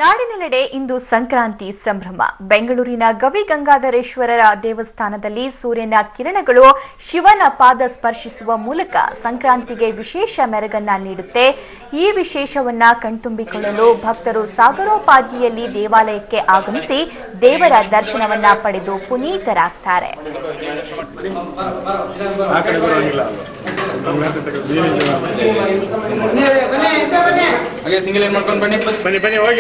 ನಾಡಿನೆಲ್ಲೆಡೆ ಇಂದು ಸಂಕ್ರಾಂತಿ ಸಂಭ್ರಮ ಬೆಂಗಳೂರಿನ ಗವಿಗಂಗಾಧರೇಶ್ವರರ ದೇವಸ್ಥಾನದಲ್ಲಿ ಸೂರ್ಯನ ಕಿರಣಗಳು ಶಿವನ ಪಾದ ಸ್ಪರ್ಶಿಸುವ ಮೂಲಕ ಸಂಕ್ರಾಂತಿಗೆ ವಿಶೇಷ ಮೆರಗನ್ನ ನೀಡುತ್ತೆ ಈ ವಿಶೇಷವನ್ನ ಕಣ್ತುಂಬಿಕೊಳ್ಳಲು ಭಕ್ತರು ಸಾಗರೋಪಾದಿಯಲ್ಲಿ ದೇವಾಲಯಕ್ಕೆ ಆಗಮಿಸಿ ದೇವರ ದರ್ಶನವನ್ನ ಪಡೆದು ಪುನೀತರಾಗ್ತಾರೆ ಆ ಕಡೆ ಬರೋಂಗಿಲ್ಲ ಹಾಗೆ ಸಿಂಗಲ್ ಏನ್ ಮಾಡ್ಕೊಂಡು ಬನ್ನಿ ಬನ್ನಿ ಬನ್ನಿ ಹೋಗಿ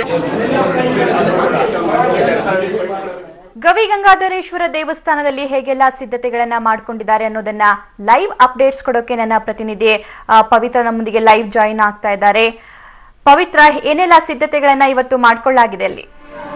ಗವಿಗಂಗಾಧರೇಶ್ವರ ದೇವಸ್ಥಾನದಲ್ಲಿ ಹೇಗೆಲ್ಲ ಸಿದ್ಧತೆಗಳನ್ನ ಮಾಡ್ಕೊಂಡಿದ್ದಾರೆ ಅನ್ನೋದನ್ನ ಲೈವ್ ಅಪ್ಡೇಟ್ಸ್ ಕೊಡೋಕೆ ನನ್ನ ಪ್ರತಿನಿಧಿ ಆ, ಪವಿತ್ರ ನಮ್ಮೊಂದಿಗೆ ಲೈವ್ ಜಾಯಿನ್ ಆಗ್ತಾ ಇದ್ದಾರೆ ಪವಿತ್ರ ಏನೆಲ್ಲ ಸಿದ್ಧತೆಗಳನ್ನ ಇವತ್ತು ಮಾಡ್ಕೊಳ್ಳಾಗಿದೆ ಅಲ್ಲಿ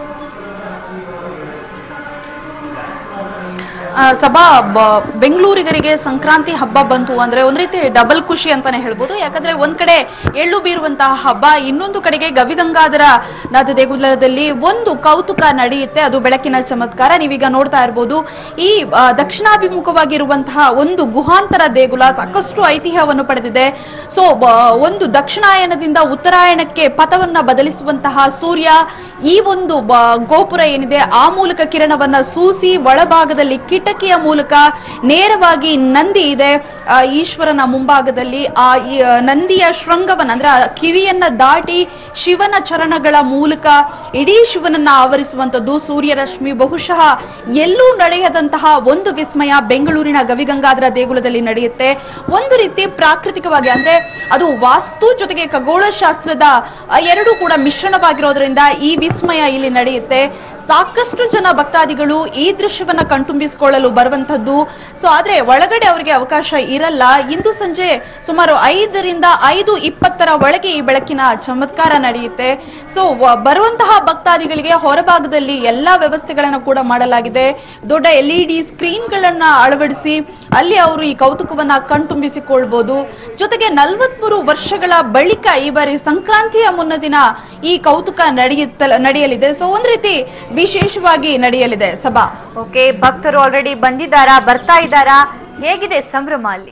ಆ, ಸಭಾ ಬ- ಬೆಂಗಳೂರಿಗರಿಗೆ ಸಂಕ್ರಾಂತಿ ಹಬ್ಬ ಬಂತು ಅಂದ್ರೆ ಒಂದ್ ರೀತಿ ಡಬಲ್ ಖುಷಿ ಅಂತಾನೆ ಹೇಳ್ಬೋದು ಯಾಕಂದ್ರೆ ಒಂದ್ ಕಡೆ ಎಳ್ಳು ಬೀರುವಂತಹ ಹಬ್ಬ ಇನ್ನೊಂದು ಕಡೆಗೆ ಗವಿಗಂಗಾಧರ ನಾಥ ದೇಗುಲದಲ್ಲಿ ಒಂದು ಕೌತುಕ ನಡೆಯುತ್ತೆ ಅದು ಬೆಳಕಿನ ಚಮತ್ಕಾರ ನೀವೀಗ ನೋಡ್ತಾ ಇರ್ಬೋದು ಈ ಆ, ದಕ್ಷಿಣಾಭಿಮುಖವಾಗಿರುವಂತಹ ಒಂದು ಗುಹಾಂತರ ದೇಗುಲ ಸಾಕಷ್ಟು ಐತಿಹ್ಯವನ್ನು ಪಡೆದಿದೆ ಸೊ ಒಂದು ದಕ್ಷಿಣಾಯನದಿಂದ ಉತ್ತರಾಯಣಕ್ಕೆ ಪಥವನ್ನ ಬದಲಿಸುವಂತಹ ಸೂರ್ಯ ಈ ಒಂದು ಬ- ಗೋಪುರ ಏನಿದೆ ಆ ಮೂಲಕ ಕಿರಣವನ್ನ ಸೂಸಿ ಒಳಭಾಗದಲ್ಲಿ ಕಿಟಕಿಯ ಮೂಲಕ ನೇರವಾಗಿ ನಂದಿ ಇದೆ ಆ, ಈಶ್ವರನ ಮುಂಭಾಗದಲ್ಲಿ ಆ ಈ, ಆ, ನಂದಿಯ ಶೃಂಗವನ್ನ ಅಂದ್ರೆ ಆ ಕಿವಿಯನ್ನ ದಾಟಿ ಶಿವನ ಚರಣಗಳ ಮೂಲಕ ಇಡೀ ಶಿವನನ್ನ ಆವರಿಸುವಂತದ್ದು ಸೂರ್ಯರಶ್ಮಿ ಬಹುಶಃ ಎಲ್ಲೂ ನಡೆಯದಂತಹ ಒಂದು ವಿಸ್ಮಯ ಬೆಂಗಳೂರಿನ ಗವಿಗಂಗಾಧರ ದೇಗುಲದಲ್ಲಿ ನಡೆಯುತ್ತೆ ಒಂದು ರೀತಿ ಪ್ರಾಕೃತಿಕವಾಗಿ ಅಂದ್ರೆ ಅದು ವಾಸ್ತು ಜೊತೆಗೆ ಖಗೋಳಶಾಸ್ತ್ರದ ಆ, ಎರಡೂ ಕೂಡ ಮಿಶ್ರಣವಾಗಿರೋದ್ರಿಂದ ಈ ವಿಸ್ಮಯ ಇಲ್ಲಿ ನಡೆಯುತ್ತೆ ಸಾಕಷ್ಟು ಜನ ಭಕ್ತಾದಿಗಳು ಈ ದೃಶ್ಯವನ್ನ ಕಣ್ತುಂಬಿಸಿಕೊಳ್ಳಲು ಬರುವಂತದ್ದು ಸೊ ಆದ್ರೆ ಒಳಗಡೆ ಅವರಿಗೆ ಅವಕಾಶ ಇರಲ್ಲ ಇಂದು ಸಂಜೆ ಸುಮಾರು ಐದರಿಂದ ಐದು ಇಪ್ಪತ್ತರ ಒಳಗೆ ಈ ಬೆಳಕಿನ ಚಮತ್ಕಾರ ನಡೆಯುತ್ತೆ ಸೊ ಬರುವಂತಹ ಭಕ್ತಾದಿಗಳಿಗೆ ಹೊರಭಾಗದಲ್ಲಿ ಎಲ್ಲಾ ವ್ಯವಸ್ಥೆಗಳನ್ನು ಕೂಡ ಮಾಡಲಾಗಿದೆ ದೊಡ್ಡ ಎಲ್ ಇ ಡಿ ಸ್ಕ್ರೀನ್ಗಳನ್ನ ಅಳವಡಿಸಿ ಅಲ್ಲಿ ಅವರು ಈ ಕೌತುಕವನ್ನ ಕಣ್ತುಂಬಿಸಿಕೊಳ್ಬಹುದು ಜೊತೆಗೆ ನಲವತ್ಮೂರು ವರ್ಷಗಳ ಬಳಿಕ ಈ ಬಾರಿ ಸಂಕ್ರಾಂತಿಯ ಮುನ್ನ ದಿನ ಈ ಕೌತುಕ ನಡೆಯುತ್ತ ನಡೆಯಲಿದೆ ಸೊ ಒಂದ್ ರೀತಿ ವಿಶೇಷವಾಗಿ ನಡೆಯಲಿದೆ ಸಭಾ ಓಕೆ ಭಕ್ತರು ಆಲ್ರೆಡಿ ಬಂದಿದ್ದಾರಾ ಬರ್ತಾ ಇದ್ದಾರಾ ಹೇಗಿದೆ ಸಂಭ್ರಮ ಅಲ್ಲಿ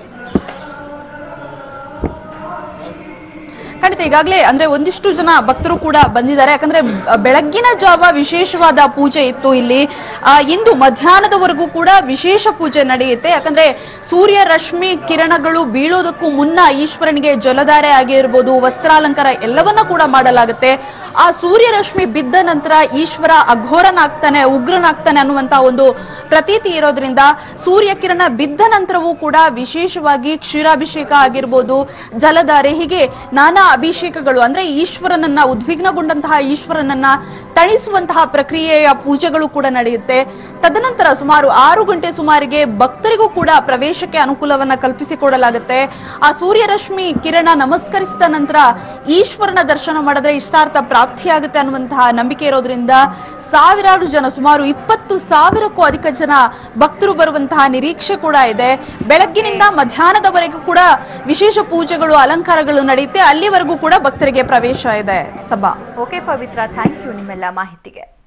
ಖಂಡಿತ ಈಗಾಗಲೇ ಅಂದ್ರೆ ಒಂದಿಷ್ಟು ಜನ ಭಕ್ತರು ಕೂಡ ಬಂದಿದ್ದಾರೆ ಯಾಕಂದ್ರೆ ಬ- ಬೆಳಗ್ಗಿನ ಜಾವ ವಿಶೇಷವಾದ ಪೂಜೆ ಇತ್ತು ಇಲ್ಲಿ ಆ, ಇಂದು ಮಧ್ಯಾಹ್ನದವರೆಗೂ ಕೂಡ ವಿಶೇಷ ಪೂಜೆ ನಡೆಯುತ್ತೆ ಯಾಕಂದ್ರೆ ಸೂರ್ಯ ರಶ್ಮಿ ಕಿರಣಗಳು ಬೀಳೋದಕ್ಕೂ ಮುನ್ನ ಈಶ್ವರನಿಗೆ ಜಲಧಾರೆ ಆಗಿರ್ಬೋದು ವಸ್ತ್ರಾಲಂಕಾರ ಎಲ್ಲವನ್ನ ಕೂಡ ಮಾಡಲಾಗುತ್ತೆ ಆ ಸೂರ್ಯ ರಶ್ಮಿ ಬಿದ್ದ ನಂತರ ಈಶ್ವರ ಅಘೋರನಾಗ್ತಾನೆ ಉಗ್ರನಾಗ್ತಾನೆ ಅನ್ನುವಂತ ಒಂದು ಪ್ರತೀತಿ ಇರೋದ್ರಿಂದ ಸೂರ್ಯ ಕಿರಣ ಬಿದ್ದ ನಂತರವೂ ಕೂಡ ವಿಶೇಷವಾಗಿ ಕ್ಷೀರಾಭಿಷೇಕ ಆಗಿರ್ಬೋದು ಜಲಧಾರೆ ಹೀಗೆ ನಾನಾ ಅಭಿಷೇಕಗಳು ಅಂದ್ರೆ ಈಶ್ವರನನ್ನ ಉದ್ವಿಗ್ನಗೊಂಡಂತಹ ಈಶ್ವರನನ್ನ ತಣಿಸುವಂತಹ ಪ್ರಕ್ರಿಯೆಯ ಪೂಜೆಗಳು ಕೂಡ ನಡೆಯುತ್ತೆ ತದನಂತರ ಸುಮಾರು ಆರು ಗಂಟೆ ಸುಮಾರಿಗೆ ಭಕ್ತರಿಗೂ ಕೂಡ ಪ್ರವೇಶಕ್ಕೆ ಅನುಕೂಲವನ್ನ ಕಲ್ಪಿಸಿಕೊಡಲಾಗುತ್ತೆ ಆ ಸೂರ್ಯ ರಶ್ಮಿ ಕಿರಣ ನಮಸ್ಕರಿಸಿದ ನಂತರ ಈಶ್ವರನ ದರ್ಶನ ಮಾಡಿದ್ರೆ ಇಷ್ಟಾರ್ಥ ಪ್ರಾಪ್ತಿಯಾಗುತ್ತೆ ಅನ್ನುವಂತಹ ನಂಬಿಕೆ ಇರೋದ್ರಿಂದ ಸಾವಿರಾರು ಜನ ಸುಮಾರು ಇಪ್ಪತ್ತು ಸಾವಿರಕ್ಕೂ ಅಧಿಕ ಜನ ಭಕ್ತರು ಬರುವಂತಹ ನಿರೀಕ್ಷೆ ಕೂಡ ಇದೆ ಬೆಳಗ್ಗಿನಿಂದ ಮಧ್ಯಾಹ್ನದವರೆಗೂ ಕೂಡ ವಿಶೇಷ ಪೂಜೆಗಳು ಅಲಂಕಾರಗಳು ನಡೆಯುತ್ತೆ ಅಲ್ಲಿವರೆಗೂ ಕೂಡ ಭಕ್ತರಿಗೆ ಪ್ರವೇಶ ಇದೆ ಸಭಾ ಓಕೆ ಪವಿತ್ರ ಥ್ಯಾಂಕ್ ಯು ನಿಮ್ಮೆಲ್ಲ ಮಾಹಿತಿಗೆ